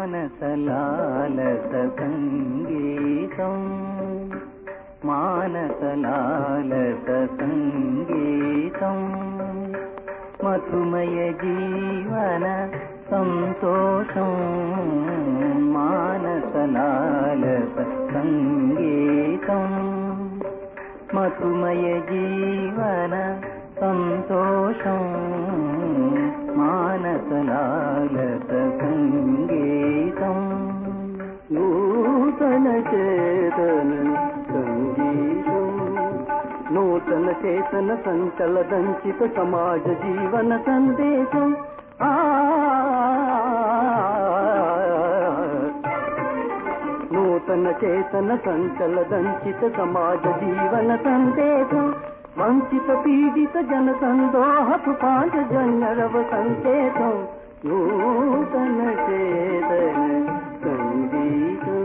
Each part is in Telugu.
మానసలాలస సంగీతం మానసలాలస సంగీతం మధుమయ జీవన సంతోషం మానసలాలస సంగీతం మధుమయ జీవన సంతోషం మానసలాలస సంగీతం నూతన చేతన సంగీతం నూతన చేతన సంచల దంచిత సమాజ జీవన సందేశం ఆ నూతన చేతన సంచల దంచిత సమాజ జీవన సందేశం వంచిత పీడిత జన సందోహపు పాంచజన్యరవ సంకేతం నూతన చేతన సంగీతం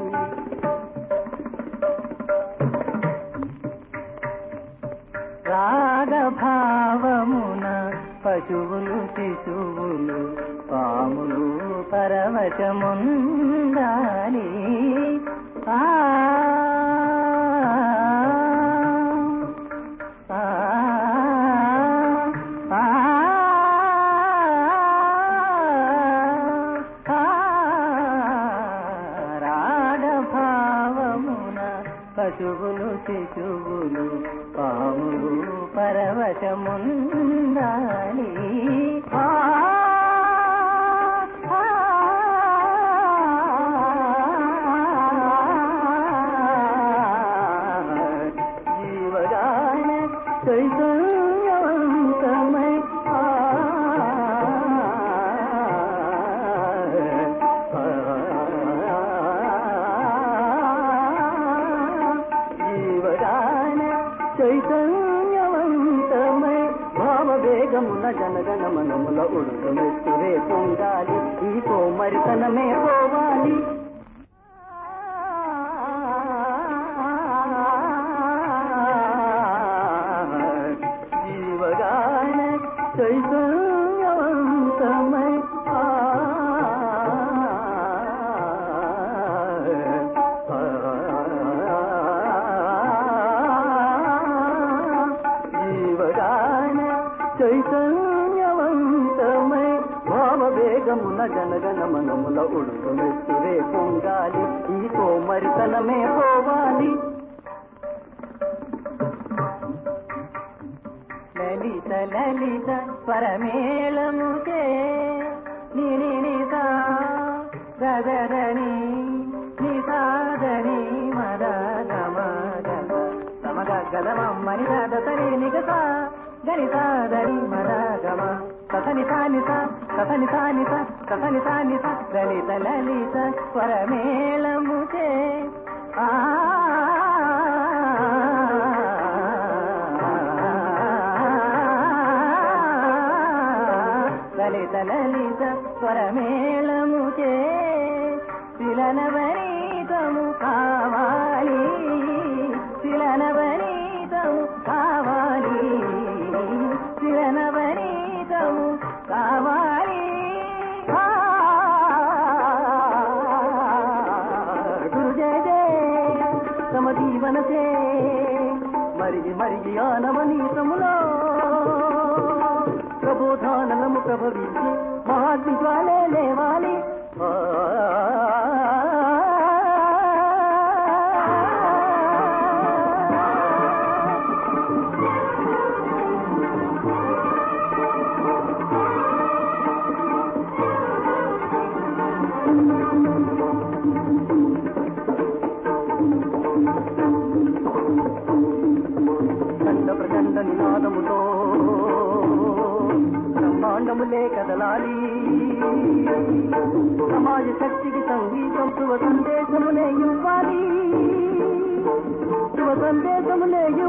రాగభావమున పశువులు శిశువులు పాములు పరవశముందాలి ఆ ఆ, ఆ, ఆ, రాగభావమున పశువులు శిశువులు పాములు పరవశముందాలి ఆ, ఆ, జీవగాన చైతన్యవంతమై ఆ, జీవగాన చైతన్యవంతమై భావవేగమున జనగణ మనముల ఉడుకమెత్తురే పొంగాలి ఈ కోమరితనమే పోవాలి జీవగాన చైతన్యవంతమై ఆ, జీవగాన చైతన్యవంతమై భావవేగమున జనగణ మనముల ఉడుకమెత్తురే పొంగాలి ఈ కోమరితనమే పోవాలి లలిత లలిత పరమేళముకే నిని నిత గగరణి నిసాదని మద గమ గద సమగ గదమని గద తరి నిగత గణితాదని మద గమ కథని సానిత కథని సానిత కథని సానిత లలిత లలిత పరమేళముకే ఆ లలిత లలిత స్వరమేళముచే శిలనవనీతము కావాలి శిలనవనీతము కావాలి శిలనవనీతము కావాలి ఆ, గురు జయ జయ తమ దీవనసే మరిగి మరిగి ఆనవనీతములో ప్రబోధానలము ప్రభవించి మహాద్విజ్వాలే లేవాలి ఆ, చండ ప్రచండ నినాదముతో బ్రహ్మాండములే కదలాలి సమాజ శక్తికి సంగీతం శుభ సందేశములే ఇవ్వాలి శుభ సందేశములే